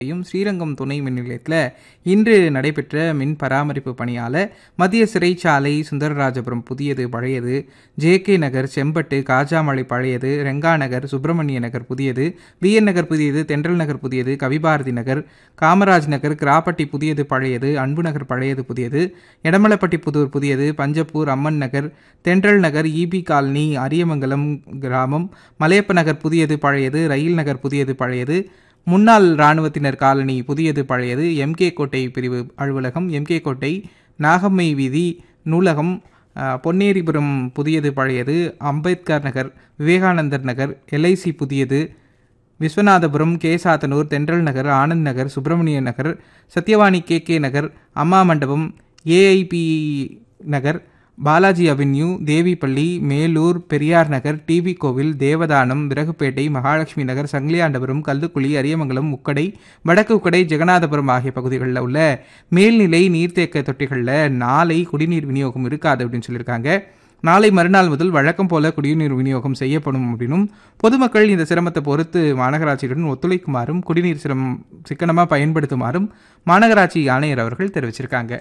யும் ஸ்ரீரங்கம் துணை மின் நிலையத்தில் இன்று நடைபெற்ற மின் பராமரிப்பு பணியால் மத்திய சிறைச்சாலை சுந்தரராஜபுரம் புதியது பழையது ஜேகே நகர் செம்பட்டு காஜாமலை பழையது ரெங்கா நகர் சுப்பிரமணிய நகர் புதியது பிஎன் நகர் புதியது தென்றல் நகர் புதியது கவிபாரதி நகர் காமராஜ் நகர் கிராப்பட்டி புதியது பழையது அன்பு நகர் பழையது புதியது எடமலப்பட்டி புதூர் புதியது பஞ்சப்பூர் அம்மன் நகர் தென்றல் நகர் இபி காலனி அரியமங்கலம் கிராமம் மலையப்ப நகர் புதியது பழையது ரயில் நகர் புதியது பழையது முன்னாள் இராணுவத்தினர் காலனி புதியது பழையது எம்கே கோட்டை பிரிவு அலுவலகம் எம்கே கோட்டை நாகம்மை வீதி நூலகம் அஹ், பொன்னேரிபுரம் புதியது பழையது அம்பேத்கர் நகர் விவேகானந்தர் நகர் எல்ஐசி புதியது Viswanathapuram Kesathanur Thendral Nagar Anand Nagar Subramania Nagar Sathyavani K K Nagar Amma Mandapam AIP Nagar Balaji avenue Devipalli Melur Periyar Nagar TV Kovil Devadanam விறகுப்பேட்டை Mahalakshmi நகர் சங்கிலியாண்டபுரம் கல்லுக்குழி அரியமங்கலம் முக்கடை வடக்கு உக்கடை ஜெகநாதபுரம் ஆகிய பகுதிகளில் உள்ள மேல்நிலை நீர்த்தேக்க தொட்டிகளில் நாளை குடிநீர் விநியோகம் இருக்காது அப்படின்னு சொல்லியிருக்காங்க நாளை மறுநாள் முதல் வழக்கம் போல குடிநீர் விநியோகம் செய்யப்படும் அப்படின்னும் பொதுமக்கள் இந்த சிரமத்தை பொறுத்து மாநகராட்சியுடன் ஒத்துழைக்குமாறும் குடிநீர் சிரமம் சிக்கனமாக பயன்படுத்துமாறும் மாநகராட்சி ஆணையர் அவர்கள் தெரிவிச்சிருக்காங்க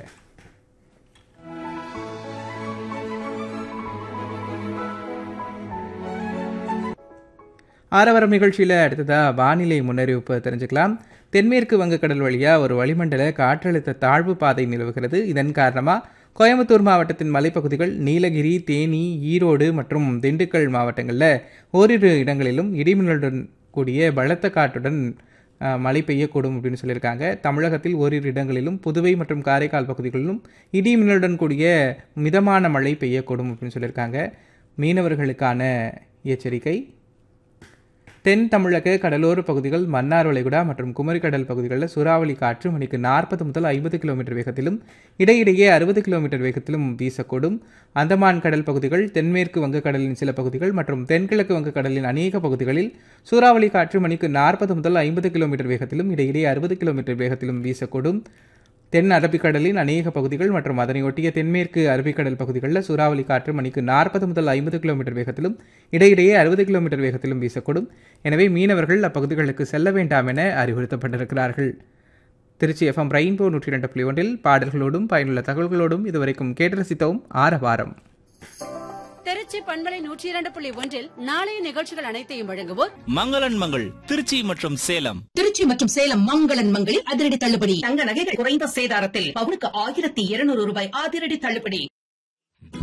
ஆரவரம் நிகழ்ச்சியில் அடுத்ததாக வானிலை முன்னறிவிப்பு தெரிஞ்சுக்கலாம் தென்மேற்கு வங்கக்கடல் வழியாக ஒரு வளிமண்டல காற்றழுத்த தாழ்வு பாதை நிலவுகிறது இதன் காரணமாக கோயம்புத்தூர் மாவட்டத்தின் மலைப்பகுதிகள் நீலகிரி தேனி ஈரோடு மற்றும் திண்டுக்கல் மாவட்டங்களில் ஓரிரு இடங்களிலும் இடிமின்னலுடன் கூடிய பலத்த காற்றுடன் அஹ், மழை பெய்யக்கூடும் அப்படின்னு சொல்லியிருக்காங்க தமிழகத்தில் ஓரிரு இடங்களிலும் புதுவை மற்றும் காரைக்கால் பகுதிகளிலும் இடி மின்னலுடன் கூடிய மிதமான மழை பெய்யக்கூடும் அப்படின்னு சொல்லியிருக்காங்க மீனவர்களுக்கான எச்சரிக்கை தென் தமிழக கடலோர பகுதிகள் மன்னார் வளைகுடா மற்றும் குமரிக்கடல் பகுதிகளில் சூறாவளி காற்று மணிக்கு நாற்பது முதல் ஐம்பது கிலோமீட்டர் வேகத்திலும் இடையிடையே அறுபது கிலோமீட்டர் வேகத்திலும் வீசக்கூடும் அந்தமான் கடல் பகுதிகள் தென்மேற்கு வங்கக்கடலின் சில பகுதிகள் மற்றும் தென்கிழக்கு வங்கக்கடலின் அநேக பகுதிகளில் சூறாவளி காற்று மணிக்கு நாற்பது முதல் ஐம்பது கிலோமீட்டர் வேகத்திலும் இடையிடையே அறுபது கிலோமீட்டர் வேகத்திலும் வீசக்கூடும் தென் அரபிக்கடலின் அநேக பகுதிகள் மற்றும் அதனை ஒட்டிய தென்மேற்கு அரபிக்கடல் பகுதிகளில் சூறாவளி காற்று மணிக்கு நாற்பது முதல் ஐம்பது கிலோமீட்டர் வேகத்திலும் இடையிடையே அறுபது கிலோமீட்டர் வேகத்திலும் வீசக்கூடும் எனவே மீனவர்கள் அப்பகுதிகளுக்கு செல்ல வேண்டாம் என அறிவுறுத்தப்பட்டிருக்கிறார்கள் திருச்சி எஃப்எம் ரெயின்போ நூற்றி ரெண்டு புள்ளி ஒன்றில் பாடல்களோடும் பயனுள்ள தகவல்களோடும் இதுவரைக்கும் கேட்டு ரசித்தோம் ஆரவாரம் திருச்சி பண்பலை நூற்றி இரண்டு புள்ளி ஒன்றில் நாளைய நிகழ்ச்சிகள் அனைத்தையும் வழங்குவோர் மங்களன் மங்கள் திருச்சி மற்றும் சேலம் திருச்சி மற்றும் சேலம் மங்களன் மங்களில் அதிரடி தள்ளுபடி தங்க நகைகள் குறைந்த சேதாரத்தில் பவுனுக்கு ஆயிரத்தி இருநூறு ரூபாய் அதிரடி தள்ளுபடி